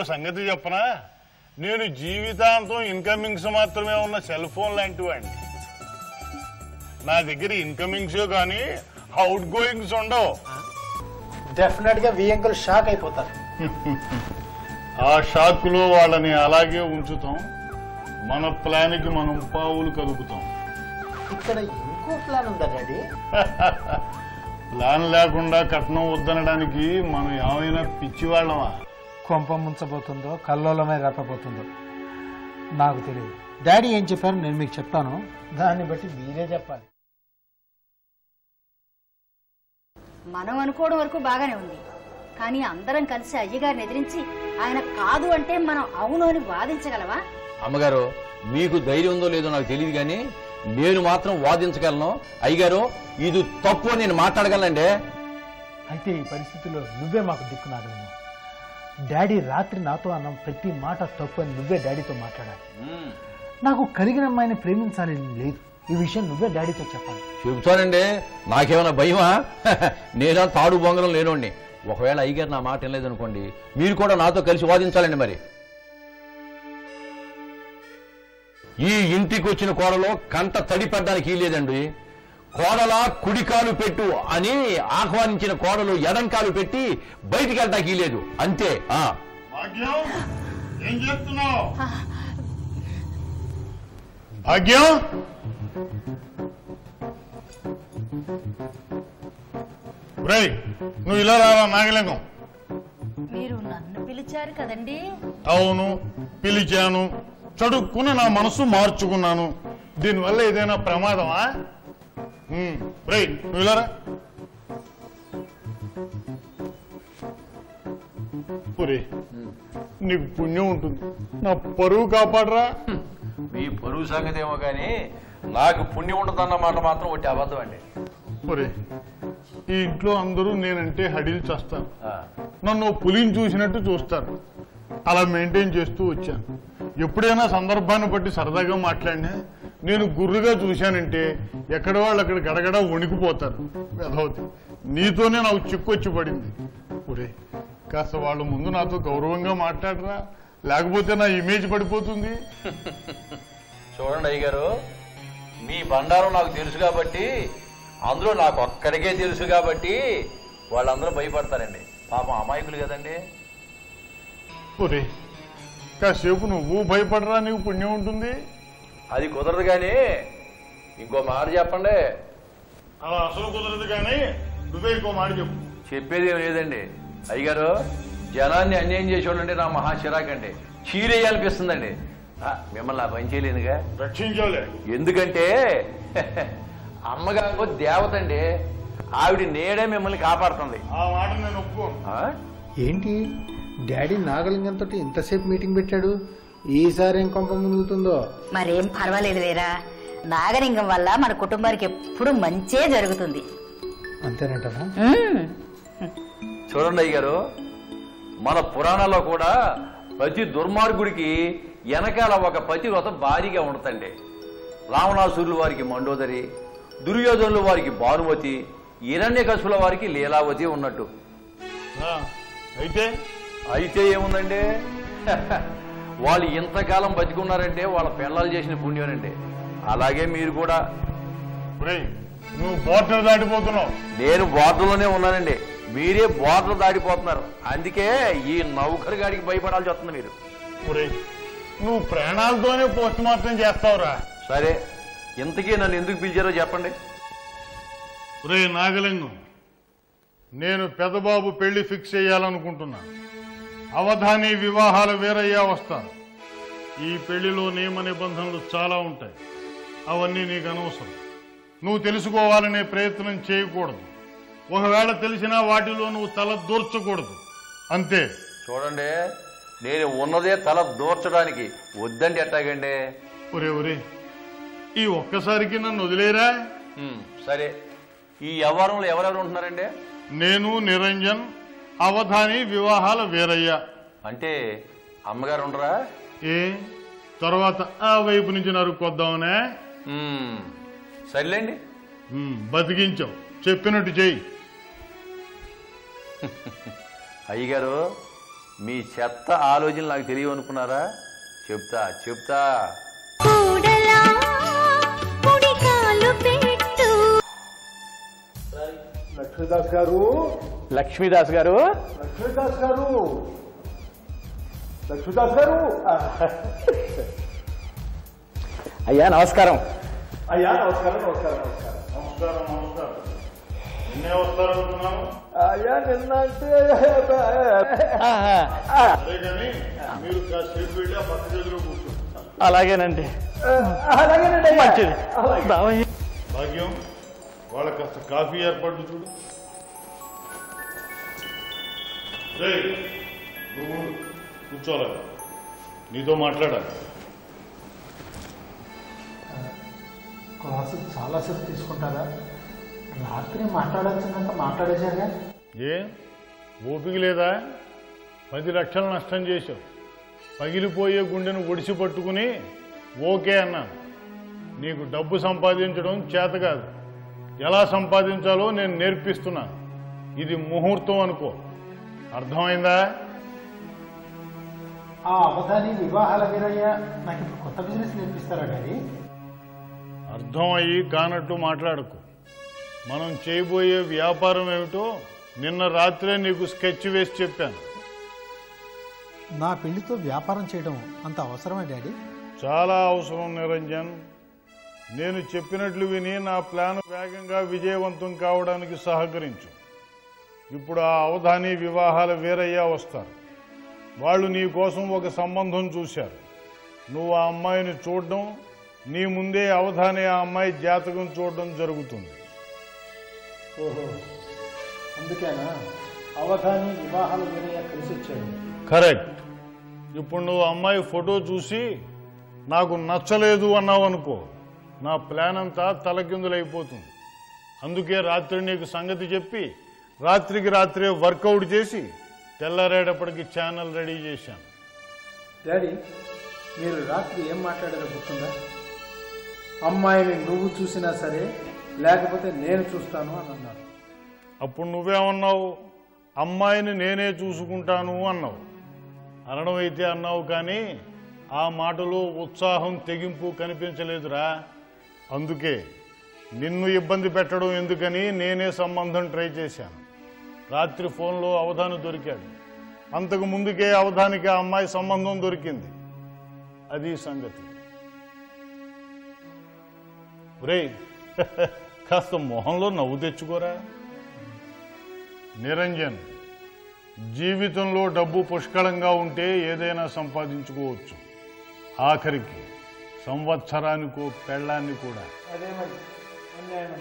సంగతి చెప్పనా నేను జీవితాంతం ఇన్కమింగ్స్ మాత్రమే ఉన్న సెల్ ఫోన్ లాంటి వాడిని నా దగ్గర ఇన్కమింగ్స్ కానీ అవుట్ గోయింగ్స్ ఉండవు డెఫినెట్ గా వి అంకుల్ షాక్ అయిపోతారు ఆ షాక్ లో వాళ్ళని అలాగే ఉంచుతాం మన ప్లాన్కి మనం పావులు కదుపుతాం ఇక్కడ ఇంకో ప్లాన్ ఉందా డాడీ ప్లాన్ లేకుండా కట్నం వద్దనడానికి మనం ఏమైనా పిచ్చివాళ్ళమా కొంప ముంచబోతుందో కల్లోలమే రేపబోతుందో నాకు తెలియదు డాడీ ఏం చెప్పారో నేను మీకు చెప్తాను దాన్ని బట్టి మీరే చెప్పాలి మనం అనుకోవడం వరకు బాగానే ఉంది కానీ అందరం కలిసి అయ్యగారిని ఎదిరించి ఆయన కాదు అంటే మనం అవును అని వాదించగలవా అమ్మగారు మీకు ధైర్యం ఉందో లేదో నాకు తెలియదు కానీ నేను మాత్రం వాదించగలను అయ్యగారు ఇది తప్పు అని నేను మాట్లాడగలనండి అయితే ఈ పరిస్థితుల్లో నువ్వే మాకు దిక్కు నాగలేము డాడీ రాత్రి నాతో అన్న ప్రతి మాట తప్పు అని నువ్వే డాడీతో మాట్లాడాలి నాకు కలిగిన అమ్మాయిని ప్రేమించాలని లేదు ఈ విషయం నువ్వే డాడీతో చెప్పాలి చెబుతానండి నాకేమైనా భయమా నేనా తాడు బొంగరం లేనోడిని ఒకవేళ అయ్యగారు నా మాట వినలేదనుకోండి మీరు కూడా నాతో కలిసి వాదించాలండి మరి ఈ ఇంటికి వచ్చిన కోడలో కంట తడిపడ్డానికి లేదండి కోడలా కుడికాలు పెట్టు అని ఆహ్వానించిన కోడలు ఎడంకాలు పెట్టి బయటికి వెళ్ళడానికి లేదు అంతే ఆ భాగ్యం ఏం చేస్తున్నావు భాగ్యం రేయ్ నువ్వు ఇలా రావా నాగలింగం మీరు నన్ను పిలిచారు కదండి అవును పిలిచాను చడుక్కుని నా మనసు మార్చుకున్నాను దీనివల్ల ఏదైనా ప్రమాదమా ఉమ్, రేయ్ నువ్వు ఇలా రా ఒరే నీకు పుణ్యం ఉంటుంది నా పరువు కాపాడరా మీ పరువు సంగతి ఏమో కానీ నాకు పుణ్యం ఉంటుందన్న మాట మాత్రం ఒకటి అబద్ధం అండి ఒరే ఈ ఇంట్లో అందరూ నేనంటే హడిల్ చేస్తాను నన్ను ఓ పులిని చూసినట్టు చూస్తారు అలా మెయింటైన్ చేస్తూ వచ్చాను ఎప్పుడైనా సందర్భాన్ని బట్టి సరదాగా మాట్లాడినా నేను గుర్రుగా చూశానంటే ఎక్కడ వాళ్ళు అక్కడ గడగడ వణికిపోతారు వెధవతి నీతోనే నాకు చిక్కొచ్చి పడింది ఒరే కాస్త వాళ్ళ ముందు నాతో గౌరవంగా మాట్లాడరా లేకపోతే నా ఇమేజ్ పడిపోతుంది చూడండి అయ్య గారు మీ బండారం నాకు తెలుసు కాబట్టి అందులో నాకు ఒక్కడికే తెలుసు కాబట్టి వాళ్ళందరూ భయపడతారండి పాపం అమాయకులు కదండి ఒరే కాసేపు నువ్వు భయపడరా నీకు పుణ్యం ఉంటుంది అది కుదరదు కానీ ఇంకో మాట చెప్పండి అలా అసలు కుదరదు కానీ నువ్వే ఇంకో మాట చెప్పు చెప్పేది ఏం లేదండి అయ్యగారు జనాన్ని అన్యాయం చేసేవాళ్ళంటే నా మహా చిరాకండి చీరేయాలనిపిస్తుందండి ఆ, మిమ్మల్ని ఆ పని చేయలేనుగా రక్షించాలే ఎందుకంటే అమ్మగారు దేవత అండి ఆవిడ నేడే మిమ్మల్ని కాపాడుతుంది ఆ మాట నేను ఒప్పుకోను ఆ? ఏంటి డాడీ నాగలింగంతో ఇంతసేపు మీటింగ్ పెట్టాడు ఈసారి ఏం కొంప మునుగుతుందో మరేం పర్వాలేదు వేరా నాగలింగం వల్ల మన కుటుంబానికి ఎప్పుడు మంచే జరుగుతుంది అంతేనంటారా ఉమ్. చూడండి అయ్య గారు మన పురాణాల్లో కూడా ప్రతి దుర్మార్గుడికి వెనకాల ఒక పతివ్రత భారీగా ఉండదండి రావణాసురుల వారికి మండోదరి దుర్యోధనుల వారికి భానుమతి హిరణ్యకశుల వారికి లీలావతి ఉన్నట్టు ఆ, అయితే అయితే ఏముందండి వాళ్ళు ఇంతకాలం బతికున్నారంటే వాళ్ళ పిల్లలు చేసిన పుణ్యమేనండి అలాగే మీరు కూడా ఒరేయ్ నువ్వు బోర్డర్ దాటిపోతున్నావు నేను బోర్డర్లోనే ఉన్నానండి మీరే బోర్డర్ దాటిపోతున్నారు అందుకే ఈ నౌకరు గాడికి భయపడాల్సి వస్తుంది మీరు ఒరేయ్ నువ్వు ప్రాణాలతోనే పోస్ట్ మార్టం చేస్తావురా సరే ఇంతకీ నన్ను ఎందుకు పిలిచారో చెప్పండి ఒరే నాగలింగం నేను పెదబాబు పెళ్లి ఫిక్స్ చేయాలనుకుంటున్నా అవధాని వివాహాలు వేరయ్యా వస్తారు ఈ పెళ్లిలో నియమ నిబంధనలు చాలా ఉంటాయి అవన్నీ నీకు అనవసరం నువ్వు తెలుసుకోవాలనే ప్రయత్నం చేయకూడదు ఒకవేళ తెలిసినా వాటిలో నువ్వు తల దూర్చకూడదు అంతే చూడండి నేను ఉన్నదే తల దూర్చడానికి వద్దండి ఎట్టాగండి ఒరే ఒరే ఈ ఒక్కసారికి నన్ను వదిలేరా హ్మ్, సరే ఈ వ్యవహారంలో ఎవరెవరు ఉంటున్నారండి నేను నిరంజన్ అవధాని వివాహాల వేరయ్య అంటే అమ్మగారు ఉండరా ఏ తర్వాత ఆ వైపు నుంచి నరుక్కొద్దామనే హ్మ్, సర్లేండి ఉమ్, బతికించావు చెప్పినట్టు చెయ్యి అయ్యగారు మీ చెత్త ఆలోచనలు నాకు తెలియవనుకున్నారా చెప్తా చెప్తా కూడలా కుడికాలు పెట్టు లక్ష్మీదాస్ గారు లక్ష్మీదాస్ గారు లక్ష్మీదాస్ గారు లక్ష్మీదాస్ గారు అయ్యా నమస్కారం అయ్యా నమస్కారం నమస్కారం నమస్కారం నమస్కారం నమస్కారం నిన్నే వస్తారనుకున్నాను అయ్యా నిన్న అంటే అదే కానీ మీరు కాసేపు వెళ్ళి ఆ పక్క గదిలో కూర్చోండి అలాగేనండి అలాగేనండి అయ్యా. మంచిది రావయ్య. భాగ్యం వాళ్ళ కాస్త కాఫీ ఏర్పాటు చూడు రేయ్, నువ్వు ఉండు. కూర్చోవాలి నీతో మాట్లాడాలి క్లాసు చాలాసేపు తీసుకుంటారా రాత్రి మాట్లాడాల్సినంత మాట్లాడేశారుగా ఏ ఓపిక లేదా పది లక్షలు నష్టం చేశావు పగిలిపోయే గుండెను ఒడిసి పట్టుకుని ఓకే అన్నాను నీకు డబ్బు సంపాదించడం చేత కాదు ఎలా సంపాదించాలో నేను నేర్పిస్తున్నాను ఇది ముహూర్తం అనుకో అర్థమైందా ఆ అవధాని వివాహాల వీరయ్య నాకు ఇప్పుడు కొత్త బిజినెస్ నేర్పిస్తారా డాడీ అర్థం అయ్యి కానట్టు మాట్లాడకు మనం చేయబోయే వ్యాపారం ఏమిటో నిన్న రాత్రే నీకు స్కెచ్ వేసి చెప్పాను నా పెళ్లితో వ్యాపారం చేయడం అంత అవసరమా డాడీ చాలా అవసరం నిరంజన్ నేను చెప్పినట్లు విని నా ప్లాన్ వేగంగా విజయవంతం కావడానికి సహకరించు ఇప్పుడు ఆ అవధాని వివాహాల వీరయ్య వస్తారు వాళ్ళు నీ కోసం ఒక సంబంధం చూశారు నువ్వు ఆ అమ్మాయిని చూడడం నీ ముందే అవధాని ఆ అమ్మాయి జాతకం చూడడం జరుగుతుంది ఓహో అందుకేనా అవధాని వివాహాల వీరయ్య కలిసి వచ్చాడు కరెక్ట్ ఇప్పుడు నువ్వు అమ్మాయి ఫోటో చూసి నాకు నచ్చలేదు అన్నావు అనుకో నా ప్లాన్ అంతా తలకిందులైపోతుంది అందుకే రాత్రి నీకు సంగతి చెప్పి రాత్రికి రాత్రే వర్కౌట్ చేసి తెల్లారేటప్పటికి ఛానల్ రెడీ చేశాను డాడీ మీరు రాత్రి ఏం మాట్లాడారో గుర్తుందా అమ్మాయిని నువ్వు చూసినా సరే లేకపోతే నేను చూస్తాను అని అన్నారు అప్పుడు నువ్వేమన్నావు అమ్మాయిని నేనే చూసుకుంటాను అన్నావు అనడం అయితే అన్నావు కానీ ఆ మాటలో ఉత్సాహం తెగింపు కనిపించలేదురా అందుకే నిన్ను ఇబ్బంది పెట్టడం ఎందుకని నేనే సంబంధం ట్రై చేశాను రాత్రి ఫోన్లో అవధాని దొరికాడు అంతకు ముందుకే అవధానికి ఆ అమ్మాయి సంబంధం దొరికింది అది సంగతి ఒరేయ్ కాస్త మొహంలో నవ్వు తెచ్చుకోరా నిరంజన్ జీవితంలో డబ్బు పుష్కళంగా ఉంటే ఏదైనా సంపాదించుకోవచ్చు ఆఖరికి సంవత్సరానికో పెళ్ళాన్ని కూడా అదేమండి అన్యాయం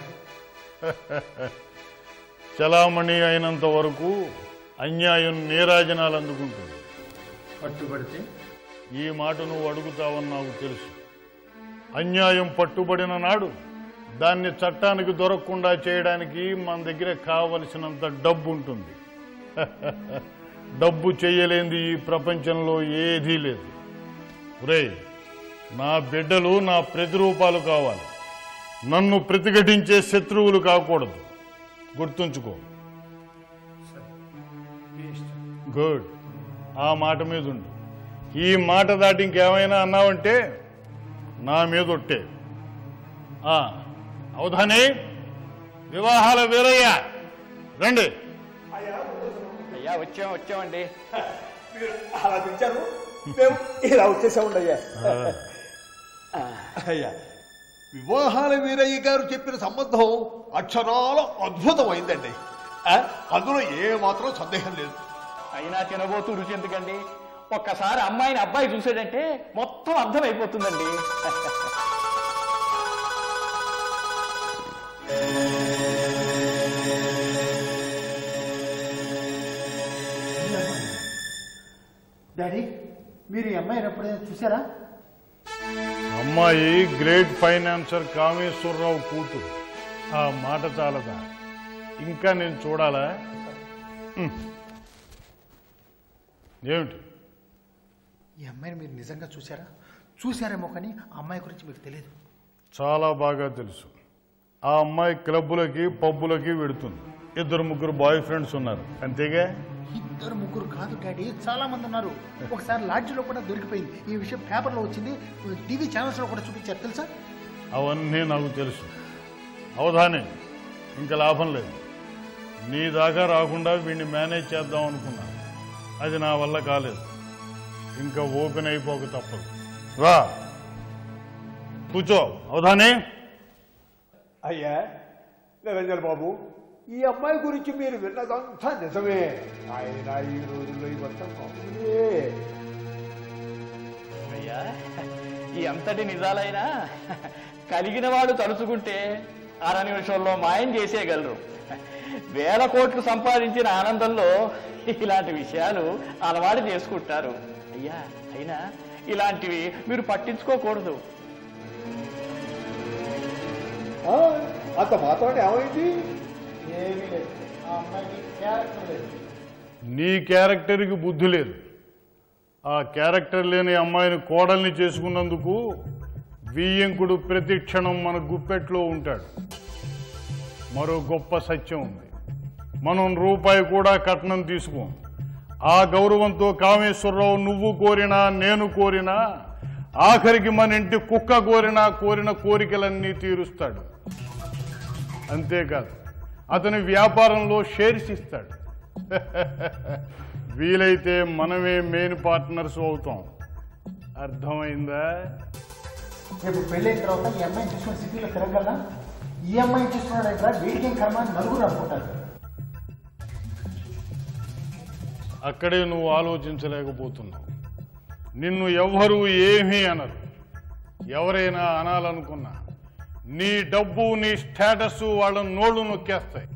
చలామణి అయినంత వరకు అన్యాయం నీరాజనాలు అందుకుంటుంది పట్టుబడితే ఈ మాట నువ్వు అడుగుతావని నాకు తెలుసు అన్యాయం పట్టుబడిన నాడు దాన్ని చట్టానికి దొరకకుండా చేయడానికి మన దగ్గర కావలసినంత డబ్బు ఉంటుంది డబ్బు చెయ్యలేంది ఈ ప్రపంచంలో ఏదీ లేదు రే నా బిడ్డలు నా ప్రతిరూపాలు కావాలి నన్ను ప్రతిఘటించే శత్రువులు కాకూడదు గుర్తుంచుకో గుడ్ ఆ మాట మీద ఉండు ఈ మాట దాటి ఇంకేమైనా అన్నావంటే నా మీద ఒట్టే ఆ, అవధాని వివాహాల వీరయ్య రండి అయ్యా వచ్చాం వచ్చామండి అలా పిలిచారు మేము ఇలా వచ్చేసామండి అయ్యా అయ్యా వివాహాల వీరయ్య గారు చెప్పిన సంబంధం అక్షరాల అద్భుతమైందండి ఆ, అందులో ఏ మాత్రం సందేహం లేదు అయినా తినబోతూ రుచి ఎందుకండి ఒక్కసారి అమ్మాయిని అబ్బాయి చూసాడంటే మొత్తం అర్థమైపోతుందండి డాడీ మీరు ఈ అమ్మాయిని ఎప్పుడైనా చూసారా అమ్మాయి గ్రేట్ ఫైనాన్సర్ కామేశ్వరరావు కూతురు ఆ మాట చాలదా ఇంకా నేను చూడాలా హ్మ్. ఏమిటి ఈ అమ్మాయిని మీరు నిజంగా చూసారా చూసారేమో కానీ ఆ అమ్మాయి గురించి మీకు తెలియదు చాలా బాగా తెలుసు ఆ అమ్మాయి క్లబ్బులకి పబ్బులకి వెడుతుంది ఇద్దరు ముగ్గురు బాయ్ ఫ్రెండ్స్ ఉన్నారు అంతేగా ఈ ఇద్దరు ముగ్గురు కాదు డాడీ చాలా మంది ఉన్నారు ఒకసారి లాడ్జిలో కూడా దొరికిపోయింది ఈ విషయం పేపర్లో వచ్చింది టీవీ ఛానల్స్లో కూడా చూపించారు తెలుసా అవన్నీ నాకు తెలుసు అవధానే ఇంకా లాభం లేదు నీ దాకా రాకుండా వీడిని మేనేజ్ చేద్దాం అనుకున్నా అది నా వల్ల కాలేదు ఇంకా ఓపెన్ అయిపోక తప్పదు రా కూర్చో అవధానే అయ్యా నిరంజన్ బాబు ఈ అమ్మాయి గురించి మీరు విన్నదంతా నిజమే ఆయన ఈ రోజుల్లో ఇవంతా మామూలే. అయ్యా ఈ అంతటి నిజాలైనా కలిగిన వాడు తలుచుకుంటే అర నిమిషంలో మాయం చేసేయగలరు వేల కోట్లు సంపాదించిన ఆనందంలో ఇలాంటి విషయాలు అలవాటు చేసుకుంటారు అయ్యా అయినా ఇలాంటివి మీరు పట్టించుకోకూడదు ఆ, అంత మాత్రం ఏమైంది ఏమీ లేదు ఆ అమ్మాయికి క్యారెక్టర్ లేదు నీ క్యారెక్టర్కి బుద్ధి లేదు ఆ క్యారెక్టర్ లేని అమ్మాయిని కోడల్ని చేసుకున్నందుకు బియ్యంకుడు ప్రతి క్షణం మన గుప్పెట్లో ఉంటాడు మరో గొప్ప సత్యం ఉంది మనం రూపాయి కూడా కట్నం తీసుకోం ఆ గౌరవంతో కామేశ్వరరావు నువ్వు కోరినా నేను కోరినా ఆఖరికి మన ఇంటి కుక్క కోరినా కోరిన కోరికలన్నీ తీరుస్తాడు అంతేకాదు అతని వ్యాపారంలో షేర్స్ ఇస్తాడు వీలైతే మనమే మెయిన్ పార్ట్నర్స్ అవుతాం అర్థమైందా రేపు పెళ్ళైన తర్వాత ఈ అమ్మాయిని చూసుకుని సిటీలో తిరగలనా ఈ అమ్మాయిని చూసుకున్నాడు అయితే వీడికేం కర్మ అని నలుగురు అనుకుంటారు అక్కడే నువ్వు ఆలోచించలేకపోతున్నావు నిన్ను ఎవ్వరూ ఏమీ అనరు ఎవరైనా అనాలనుకున్నా నీ డబ్బు నీ స్టేటస్ వాళ్ళ నోళ్లు నొక్కేస్తాయి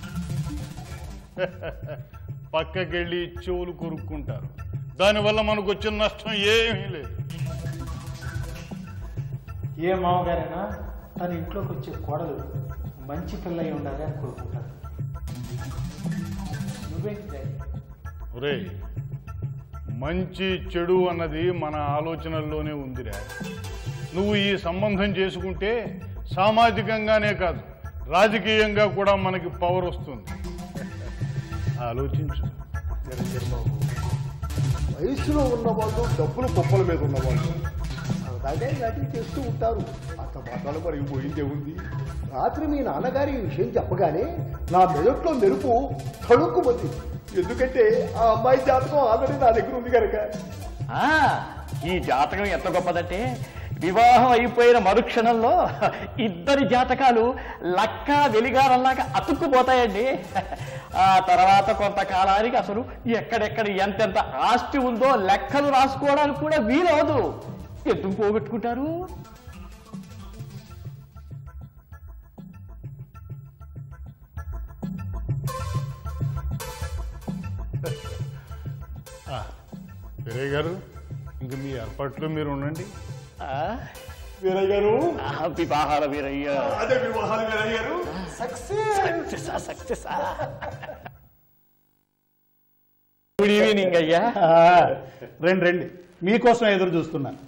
పక్కకెళ్ళి చెవులు కొరుక్కుంటారు దానివల్ల మనకు వచ్చిన నష్టం ఏమీ లేదు ఏ మామగారైనా తన ఇంట్లోకి వచ్చే కోడలు మంచి పిల్ల అయి ఉండాలి అని కోరుకుంటారు నువ్వేంటి డాడీ? ఒరేయ్ మంచి చెడు అన్నది మన ఆలోచనల్లోనే ఉందిరా నువ్వు ఈ సంబంధం చేసుకుంటే సామాజికంగానే కాదు రాజకీయంగా కూడా మనకి పవర్ వస్తుంది ఆలోచించు వయసులో ఉన్నవాళ్ళు డబ్బులు గొప్పల మీద ఉన్నవాళ్ళు సరదాగా ఇలాంటివి చేస్తూ ఉంటారు అంత మాత్రాలు మరి పోయిందే ఉంది రాత్రి మీ నాన్నగారి ఈ విషయం చెప్పగానే నా మెదట్లో మెరుపు తడుక్కుమంది ఎందుకంటే ఆ అమ్మాయి జాతకం ఆల్రెడీ నా దగ్గర ఉంది కనుక ఆ, ఈ జాతకం ఎంత గొప్పదంటే వివాహం అయిపోయిన మరుక్షణంలో ఇద్దరి జాతకాలు లక్క వెలిగారల్లాగా అతుక్కుపోతాయండి ఆ తర్వాత కొంతకాలానికి అసలు ఎక్కడెక్కడ ఎంతెంత ఆస్తి ఉందో లెక్కలు రాసుకోవడానికి కూడా వీలవదు ఎందుకు పోగొట్టుకుంటారు వీరయ్య గారు ఇంక మీ ఏర్పాట్లో మీరు ఉండండి ఆ, వీరయ్య గారు ఆ, వివాహాల వీరయ్య అదే వివాహాలు వీరయ్య గారు సక్సెస్ సక్సెస్ గుడ్ ఈవినింగ్ అయ్యా ఆ, రండి రండి మీకోసం ఎదురు చూస్తున్నాను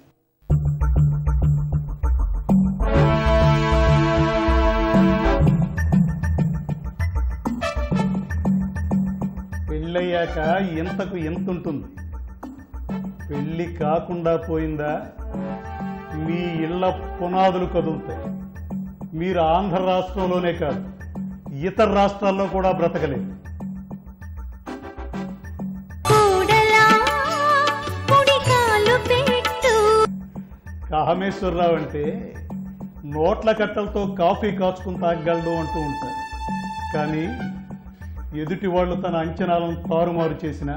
పెళ్ళయ్యాక ఇంతకు ఎంత ఉంటుంది పెళ్ళి కాకుండా పోయిందా మీ ఇళ్ల పునాదులు కదులుతాయి మీరు ఆంధ్ర రాష్ట్రంలోనే కాదు ఇతర రాష్ట్రాల్లో కూడా బ్రతకలేదు కూడలా కుడికాలు పెట్టు కామేశ్వరరావు అంటే నోట్ల కట్టలతో కాఫీ కాచుకుని తాగలడు అంటూ ఉంటారు కానీ ఎదుటి వాళ్ళు తన అంచనాలను తారుమారు చేసినా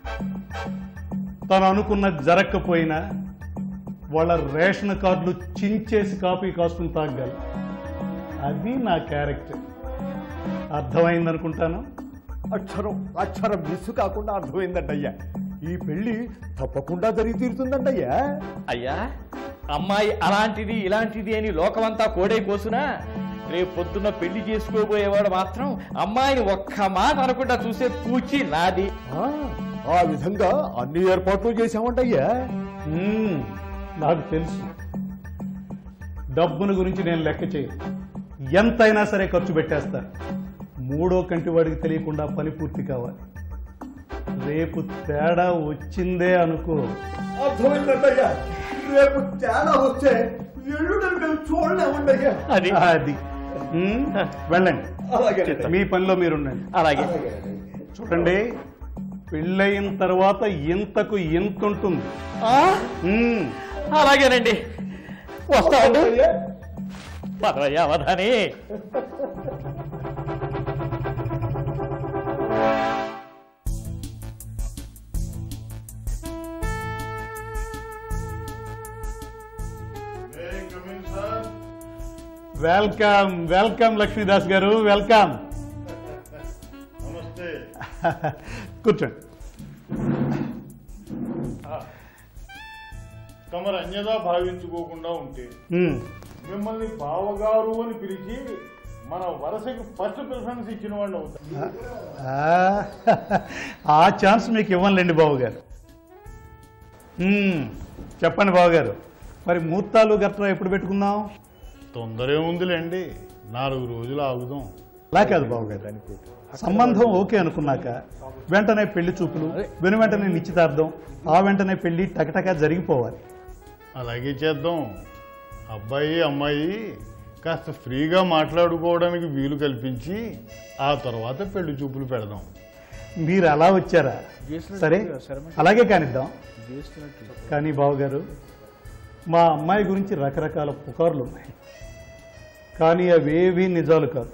తను అనుకున్నది జరగకపోయినా వాళ్ళ రేషన్ కార్డులు చించేసి కాఫీ కాచుకుని తాగలరు అది నా క్యారెక్టర్ అర్థమైందనుకుంటాను అక్షరం అక్షరం మిస్సు కాకుండా అర్థమైందంటయ్యా ఈ పెళ్లి తప్పకుండా జరిగి తీరుతుందంటయ్యా అయ్యా అమ్మాయి అలాంటిది ఇలాంటిది అని లోకమంతా కోడై కోసునా రేపు పొద్దున్న పెళ్లి చేసుకోబోయేవాడు మాత్రం అమ్మాయిని ఒక్క మాట అనకుండా చూసే పూచి నాది ఆ, ఆ విధంగా అన్ని ఏర్పాట్లు చేశామంటయ్యా మ్మ్, నాకు తెలుసు డబ్బును గురించి నేను లెక్క చేయను ఎంతైనా సరే ఖర్చు పెట్టేస్తాను మూడో కంటి వాడికి తెలియకుండా పని పూర్తి కావాలి రేపు తేడా వచ్చిందే అనుకో అర్థమైందయ్యా రేపు తేడా వస్తే ఎల్లుడని మేము చూడలేమండయ్యా అది అది ఉమ్, వెళ్ళండి అలాగే మీ పనిలో మీరు ఉండండి అలాగే చూడండి పెళ్ళయిన తర్వాత ఇంతకు ఇంత ఉంటుంది ఆ, ఉమ్, అలాగేనండి వస్తామండి పదవయ్యా అవధాని వెల్కమ్ వెల్కమ్ లక్ష్మీదాస్ గారు వెల్కమ్ నమస్తే కూర్చోండి తమరు అన్యదా భావించుకోకుండా ఉంటే ఉమ్, మిమ్మల్ని బావగారు అని పిలిచి మన వరసకి ఫస్ట్ ప్రిఫరెన్స్ ఇచ్చిన వాళ్ళు అవుతారు ఆ, ఆ ఛాన్స్ మీకు ఇవ్వనులేండి బాబు గారు ఉమ్, చెప్పండి బాబు గారు మరి ముహూర్తాలు గట్రా ఎప్పుడు పెట్టుకుందాం తొందర ఏముందిలేండి నాలుగు రోజులు ఆగుదాం అలా కాదు బాబు గారు సంబంధం ఓకే అనుకున్నాక వెంటనే పెళ్లి చూపులు వెను వెంటనే నిశ్చితార్థం ఆ వెంటనే పెళ్లి టకటక జరిగిపోవాలి అలాగే చేద్దాం అబ్బాయి అమ్మాయి కాస్త ఫ్రీగా మాట్లాడుకోవడానికి వీలు కల్పించి ఆ తర్వాత పెళ్లి చూపులు పెడదాం మీరు అలా వచ్చారా సరే అలాగే కానిద్దాం కానీ బావగారు మా అమ్మాయి గురించి రకరకాల పుకార్లు ఉన్నాయి కానీ అవేవీ నిజాలు కాదు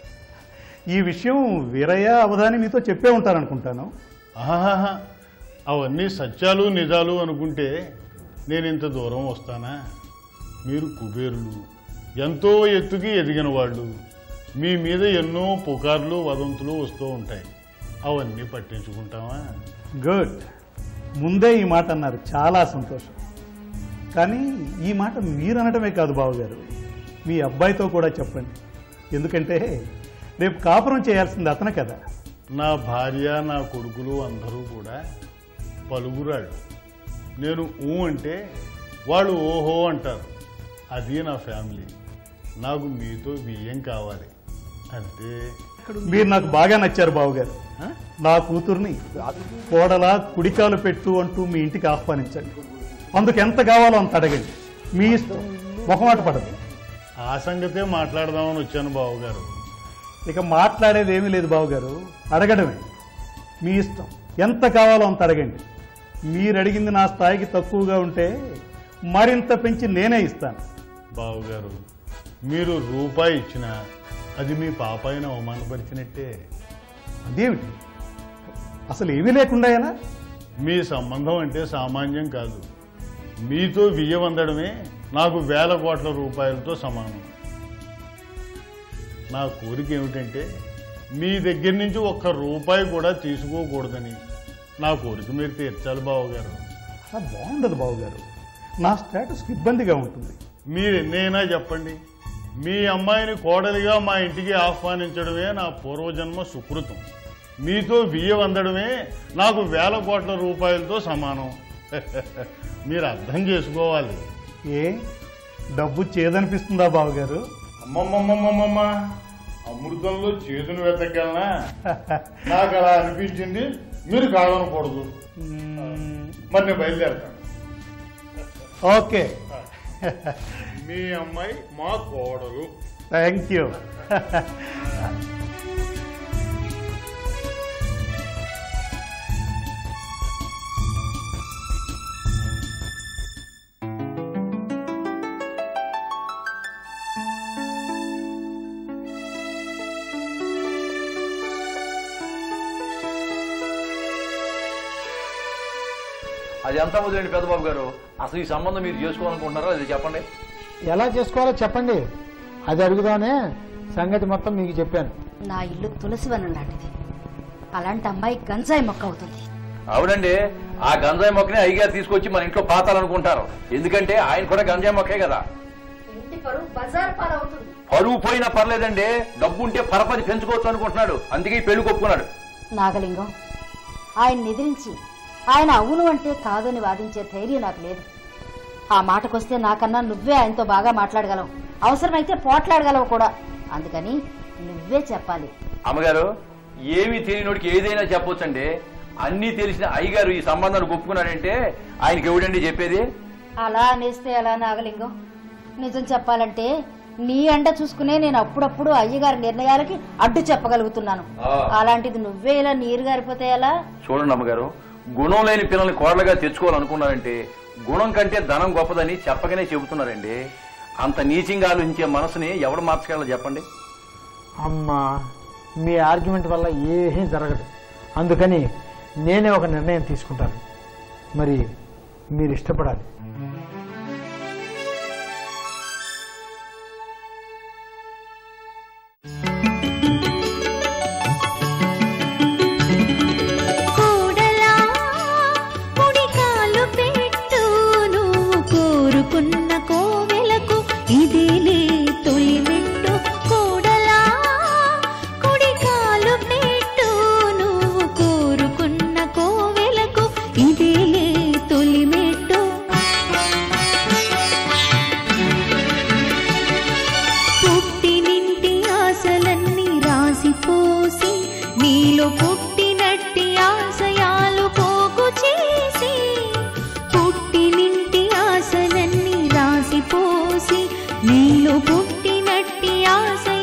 ఈ విషయం వీరయ్య అవధాని మీతో చెప్పే ఉంటారనుకుంటాను ఆహాహా అవన్నీ సత్యాలు నిజాలు అనుకుంటే నేను ఇంత దూరం వస్తానా మీరు కుబేరులు ఎంతో ఎత్తుకి ఎదిగిన వాళ్ళు మీ మీద ఎన్నో పుకార్లు వదంతులు వస్తూ ఉంటాయి అవన్నీ పట్టించుకుంటామా గుడ్ ముందే ఈ మాట అన్నారు చాలా సంతోషం కానీ ఈ మాట మీరు అనటమే కాదు బావగారు మీ అబ్బాయితో కూడా చెప్పండి ఎందుకంటే రేపు కాపురం చేయాల్సింది అతను కదా నా భార్య నా కొడుకులు అందరూ కూడా పలుగురాళ్ళు నేను ఊ అంటే వాళ్ళు ఓహో అంటారు అది నా ఫ్యామిలీ నాకు మీతో బియ్యం కావాలి అంతే మీరు నాకు బాగా నచ్చారు బావగారు నా కూతుర్ని కోడలా కుడికాలు పెట్టు అంటూ మీ ఇంటికి ఆహ్వానించండి అందుకు ఎంత కావాలో అంత అడగండి మీ ఇష్టం మొహమాట పడదు ఆ సంగతే మాట్లాడదామని వచ్చాను బావగారు ఇక మాట్లాడేది ఏమీ లేదు బావగారు అడగడమే మీ ఇష్టం ఎంత కావాలో అంత అడగండి మీరు అడిగింది నా స్థాయికి తక్కువగా ఉంటే మరింత పెంచి నేనే ఇస్తాను బావగారు మీరు రూపాయి ఇచ్చినా అది మీ పాపాయిని అవమానపరిచినట్టే అదేమిటి అసలు ఏమీ లేకుండా ఎలా మీ సంబంధం అంటే సామాన్యం కాదు మీతో బియ్యం అందడమే నాకు వేల కోట్ల రూపాయలతో సమానం నా కోరిక ఏమిటంటే మీ దగ్గర నుంచి ఒక్క రూపాయి కూడా తీసుకోకూడదని నా కోరిక మీరు తీర్చాలి బావగారు అలా బాగుండదు బావగారు నా స్టేటస్కి ఇబ్బందిగా ఉంటుంది మీరు ఎన్నైనా చెప్పండి మీ అమ్మాయిని కోడలిగా మా ఇంటికి ఆహ్వానించడమే నా పూర్వజన్మ సుకృతం మీతో బియ్యం అందడమే నాకు వేల కోట్ల రూపాయలతో సమానం మీరు అర్థం చేసుకోవాలి ఏ డబ్బు చేదనిపిస్తుందా బావగారు అమ్మమ్మమ్మమ్మమ్మ అమృతంలో చేతును వెతగలనా నాకు అలా అనిపించింది మీరు కాదనకూడదు మ్మ్, మరి నేను బయలుదేరతాను ఓకే మీ అమ్మాయి మా కోడలు థ్యాంక్ యూ అది ఎంత వదిలేండి పెద్దబాబు గారు అసలు ఈ సంబంధం మీరు చేసుకోవాలనుకుంటున్నారో అది చెప్పండి ఎలా చేసుకోవాలో చెప్పండి అది అడుగుదానే సంగతి మొత్తం మీకు చెప్పాను నా ఇల్లు తులసివనం లాంటిది అలాంటి అమ్మాయి గంజాయి మొక్క అవుతుంది అవునండి ఆ గంజాయి మొక్కని అయ్యగారు తీసుకొచ్చి మన ఇంట్లో పాతాలనుకుంటారు ఎందుకంటే ఆయన కూడా గంజాయి మొక్కే కదా ఇంటి పరువు బజార్ పాలవుతుంది పరువు పోయినా పర్లేదండి డబ్బు ఉంటే పరపతి పెంచుకోవచ్చు అనుకుంటున్నాడు అందుకే ఈ పెళ్లి కొప్పుకున్నాడు నాగలింగం ఆయన నిద్రించి ఆయన అవును అంటే కాదని వాదించే ధైర్యం నాకు లేదు ఆ మాటకొస్తే నాకన్నా నువ్వే ఆయనతో బాగా మాట్లాడగలవు అవసరమైతే పోట్లాడగలవు కూడా అందుకని నువ్వే చెప్పాలి అమ్మగారు ఏమీ తెలియనోడికి ఏదైనా చెప్పొచ్చండి అన్నీ తెలిసిన అయ్యగారు ఈ సంబంధాన్ని ఒప్పుకున్నాడంటే ఆయనకి ఎవడండి చెప్పేది అలా అనేస్తే ఎలా నాగలింగం నిజం చెప్పాలంటే నీ అండ చూసుకునే నేను అప్పుడప్పుడు అయ్యగారి నిర్ణయాలకి అడ్డు చెప్పగలుగుతున్నాను ఆ. అలాంటిది నువ్వే ఇలా నీరు గారిపోతే ఎలా చూడండి అమ్మగారు గుణం లేని పిల్లల్ని కోడలుగా తెచ్చుకోవాలనుకున్నారంటే గుణం కంటే ధనం గొప్పదని చెప్పకనే చెబుతున్నారండి అంత నీచంగా ఆలోచించే మనసుని ఎవడు మార్చగలరో చెప్పండి అమ్మా మీ ఆర్గ్యుమెంట్ వల్ల ఏమీ జరగదు అందుకని నేనే ఒక నిర్ణయం తీసుకుంటాను మరి మీరు ఇష్టపడాలి కోడలా కుడికాలు పెట్టు నువ్వు కోరుకున్న కోవెలకు ఇదేలే తొలి మెట్టు కోడలా కుడికాలు పెట్టు నువ్వు కోరుకున్న కోవెలకు ఇదేలే తొలి మెట్టు పుట్టినింటి ఆశలన్నీ రాసిపోసి నీలో పుట్టినట్టి ఆశయాలు పోగు చేసి పుట్టినింటి ఆశలన్నీ రాసిపోసి నీలో పుట్టినట్టి ఆశయాలు